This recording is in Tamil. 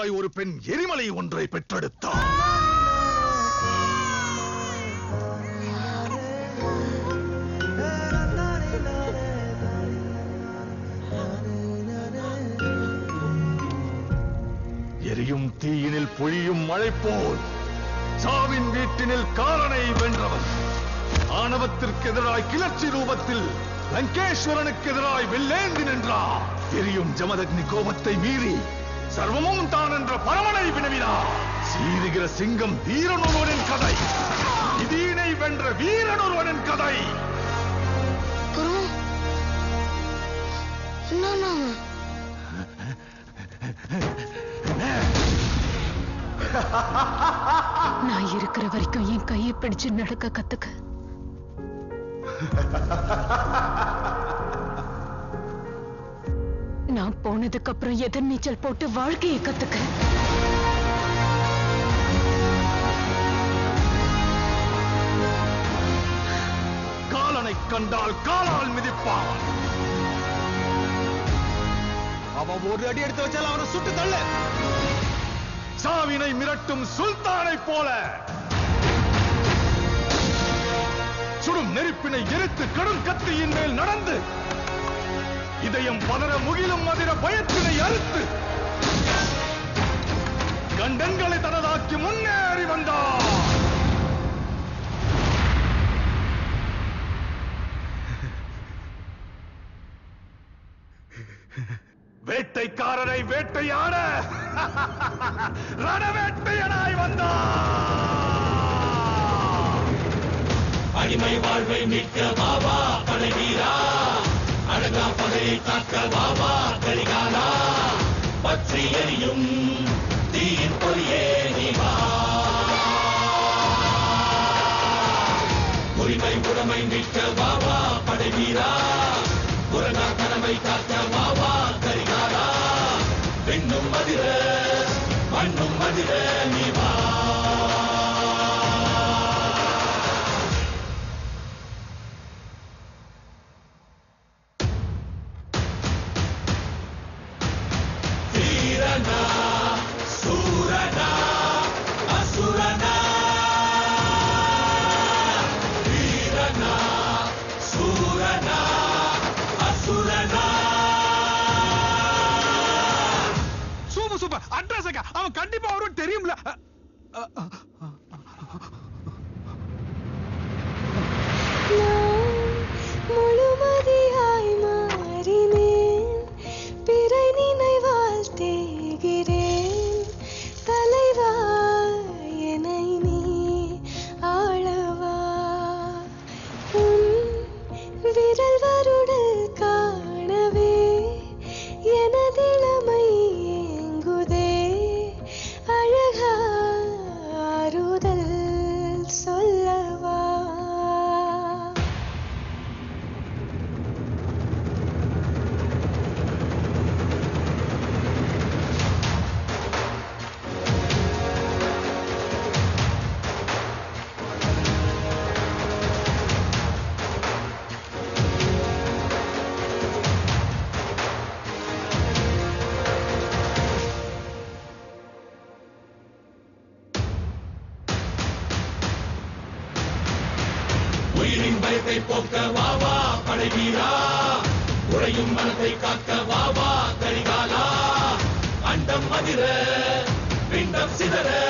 வழியாய் ஒரு பெண் எரிமலை ஒன்றை பெற்றெடுத்தாள் எரியும் தீயினில் பொழியும் மழை போல் சாவின் வீட்டினில் காலனை வென்றவன் ஆணவத்திற்கு எதிராய் கிளர்ச்சி ரூபத்தில் லங்கேஸ்வரனுக்கு எதிராய் வெள்ளேந்தி நின்றார் எரியும் ஜமதக்னி கோபத்தை மீறி சர்வமும் தான் என்ற பரமனை வினவினார் சீருகிற சிங்கம் வீரன் ஒருவனின் கதை இதீனை வென்ற வீரன் ஒருவனின் கதை குரு என்னண்ணா அவன்? நான் இருக்கிற வரைக்கும் என் கையை பிடிச்சு நடக்க கத்துக்க நான் போனதுக்கு அப்புறம் எதிர் நீச்சல் போட்டு வாழ்க்கையை கத்துக்க காலனை கண்டால் காலால் மிதிப்பான் அவன் ஒரு அடி எடுத்து வச்சாலும் அவனை சுட்டு தள்ளு சாவினை மிரட்டும் சுல்தானைப் போல சுடும் நெருப்பினை எரித்து கடும் கத்தியின் மேல் நடந்து இதயம் பதற முகிலும் மதிர பயத்தினை அறுத்து கண்டங்களை தனதாக்கி முன்னேறி வந்தார் வேட்டைக்காரரை வேட்டையாட ரணவேட்டையனாய் வந்தார் அடிமை வாழ்வை மீட்க பாபா படைவீரா அழகா படையை காக்க பாபா கரிகாலா பற்றி எரியும் தீயின் பொறியே நீ வா உரிமை உடமை மீட்க பாபா படைவீரா உறங்கா கனவை காக்க பாபா கரிகாலா பெண்ணும் மதிர மண்ணும் மதிர நீ வா வீரனா சூரனா அசுரனா வீரனா சூரனா அசுரனா சூப்பர் சூப்பர் அட்ரஸ் அவன் கண்டிப்பா வரும் தெரியும்ல அ, அ, அ. நான் முழுமதியாய் மாறினேன் பிறை நினைவால் தேகிறேன் தலைவா என்னை நீ ஆளவா உன் விரல் வருடல் காணவே எனதிளமை ஏங்குதே அழகா ஆறுதல் சொல்லவா உயிரின் பயத்தை போக்க வாவா படைவீரா உறையும் மனத்தை காக்க வாவா கரிகாலா அண்டம் மதிர பிண்டம் சிதற